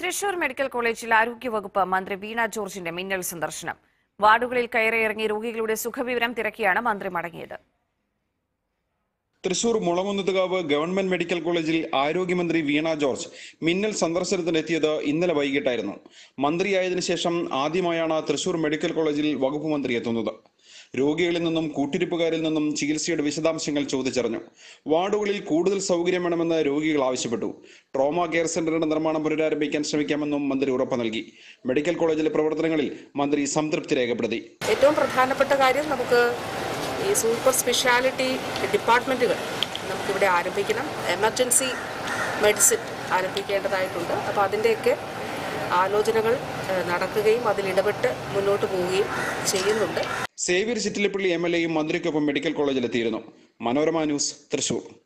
Thrissur medical കോളേജിൽ ആരോഗ്യവകുപ്പ് മന്ത്രി വീണ ജോർജിന്റെ മിന്നൽ സന്ദർശനം വാർഡുകളിൽ കയറിയിറങ്ങി രോഗികളുടെ സുഖവിവരം തിരക്കിയാണ് മന്ത്രി മടങ്ങിയത് തൃശൂർ മുളങ്ങുന്നത്തുകാവ് ഗവൺമെന്റ് മെഡിക്കൽ കോളേജിൽ ആരോഗ്യമന്ത്രി വീണ ജോർജ് മിന്നൽ സന്ദർശനത്തിനെത്തിയത് ഇന്നലെ വൈകിട്ടായിരുന്നു മന്ത്രിയായതിനു ശേഷം ആദ്യമായാണ് തൃശൂർ മെഡിക്കൽ കോളേജിൽ വകുപ്പ് മന്ത്രി എത്തുന്നത് രോഗികളിൽ നിന്നും കൂട്ടിരിപ്പുകാരിൽ നിന്നും ചികിത്സയുടെ വിശദാംശങ്ങൾ ചോദിച്ചറിഞ്ഞു വാർഡുകളിൽ കൂടുതൽ സൗകര്യം വേണമെന്ന് രോഗികൾ ആവശ്യപ്പെട്ടു ട്രോമ കെയർ സെന്ററിന്റെ നിർമ്മാണം പുനരാരംഭിക്കാൻ ശ്രമിക്കാമെന്നും മന്ത്രി ഉറപ്പ് നൽകി മെഡിക്കൽ കോളേജിലെ പ്രവർത്തനങ്ങളിൽ മന്ത്രി സംതൃപ്തി രേഖപ്പെടുത്തി ഏറ്റവും പ്രധാനപ്പെട്ട കാര്യം നമുക്ക് ഈ സൂപ്പർ സ്പെഷ്യാലിറ്റി ഡിപ്പാർട്ട്മെൻറ്റുകൾ നമുക്കിവിടെ ആരംഭിക്കണം എമർജൻസി മെഡിസിൻ ആരംഭിക്കേണ്ടതായിട്ടുണ്ട് അപ്പോൾ അതിൻ്റെയൊക്കെ ആലോചനകൾ ഏഹ്, നടക്കുകയും അതിൽ ഇടപെട്ട് മുന്നോട്ട് പോവുകയും ചെയ്യുന്നുണ്ട് സേവ്യർ ചിറ്റിലപ്പള്ളി എം എൽ എയും മന്ത്രിക്കൊപ്പം മെഡിക്കൽ കോളേജിലെത്തിയിരുന്നു മനോരമ ന്യൂസ് തൃശൂർ